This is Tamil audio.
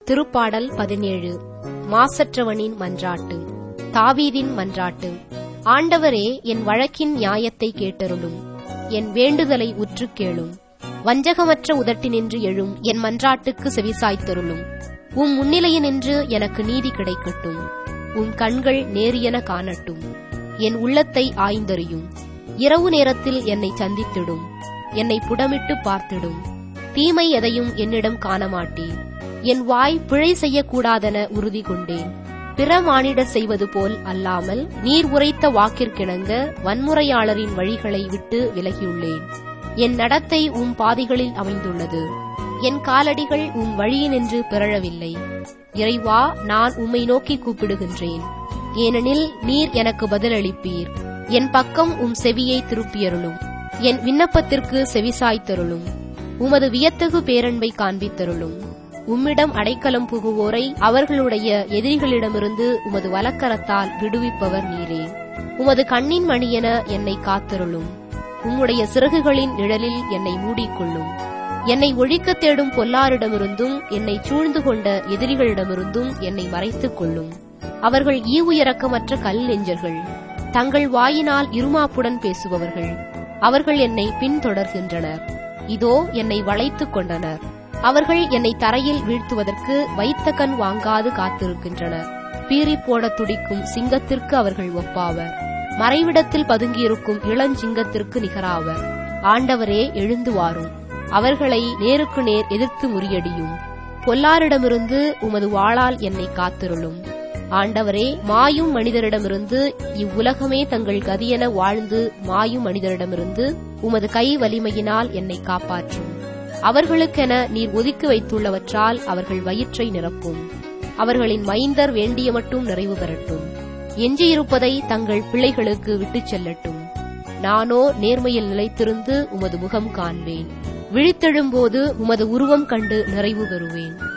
திருப்பாடல் பதினேழு மாசற்றவனின் மன்றாட்டு தாவீதின் மன்றாட்டு ஆண்டவரே என் வழக்கின் நியாயத்தை கேட்டருளும் என் வேண்டுதலை உற்றுக் கேளும் வஞ்சகமற்ற உதட்டினின்று எழும் என் மன்றாட்டுக்கு செவிசாய்த்தருளும் உம் முன்னிலையினின்று எனக்கு நீதி கிடைக்கட்டும் உம் கண்கள் நேரியன காணட்டும் என் உள்ளத்தை ஆய்ந்தறியும் இரவு நேரத்தில் என்னை சந்தித்திடும் என்னை புடமிட்டு பார்த்திடும் தீமை எதையும் என்னிடம் காணமாட்டேன் என் வாய் பிழை செய்யக்கூடாதென உறுதி கொண்டேன் பிற மானிடர் செய்வது போல் அல்லாமல் நீர் உரைத்த வாக்கிற்கிணங்க வன்முறையாளரின் வழிகளை விட்டு விலகியுள்ளேன் என் நடத்தை உம் பாதைகளில் அமைந்துள்ளது என் காலடிகள் உம் வழியினின்று பிறழவில்லை இறைவா நான் உம்மை நோக்கி கூப்பிடுகின்றேன் ஏனெனில் நீர் எனக்கு பதிலளிப்பீர் என் பக்கம் உம் செவியை திருப்பியருளும் என் விண்ணப்பத்திற்கு செவிசாய்த்தருளும் உமது வியத்தகு பேரன்பை காண்பித்தருளும் உம்மிடம் அடைக்கலம் புகுவோரை அவர்களுடைய எதிரிகளிடமிருந்து உமது வலக்கரத்தால் விடுவிப்பவர் நீரே உமது கண்ணின் மணியென என்னை காத்தருளும் உம்முடைய சிறகுகளின் நிழலில் என்னை மூடிக்கொள்ளும் என்னை ஒழிக்கத் தேடும் பொல்லாரிடமிருந்தும் என்னை சூழ்ந்து கொண்ட எதிரிகளிடமிருந்தும் என்னை மறைத்துக் கொள்ளும் அவர்கள் ஈவு இரக்கமற்ற கல் நெஞ்சர்கள் தங்கள் வாயினால் இருமாப்புடன் பேசுபவர்கள் அவர்கள் என்னை பின்தொடர்கின்றனர் இதோ என்னை வளைத்துக் கொண்டனர் அவர்கள் என்னை தரையில் வீழ்த்துவதற்கு வைத்த கண் வாங்காது காத்திருக்கின்றனர் பீறி போட துடிக்கும் சிங்கத்திற்கு அவர்கள் ஒப்பாவர் மறைவிடத்தில் பதுங்கியிருக்கும் இளஞ்சிங்கத்திற்கு நிகராவர் ஆண்டவரே எழுந்து வாரும் அவர்களை நேருக்கு நேர் எதிர்த்து முறியடியும் பொல்லாரிடமிருந்து உமது வாளால் என்னை காத்திருளும் ஆண்டவரே மாயும் மனிதரிடமிருந்து இவ்வுலகமே தங்கள் கதியென வாழ்ந்து மாயும் மனிதரிடமிருந்து உமது கை வலிமையினால் என்னை காப்பாற்றும் அவர்களுக்கென நீர் ஒதுக்கி வைத்துள்ளவற்றால் அவர்கள் வயிற்றை நிரப்பும் அவர்களின் மைந்தர் வேண்டிய மட்டும் நிறைவு பெறட்டும் எஞ்சியிருப்பதை தங்கள் பிள்ளைகளுக்கு விட்டுச் செல்லட்டும் நானோ நேர்மையில் நிலைத்திருந்து உமது முகம் காண்பேன் விழித்தெழும்போது உமது உருவம் கண்டு நிறைவு பெறுவேன்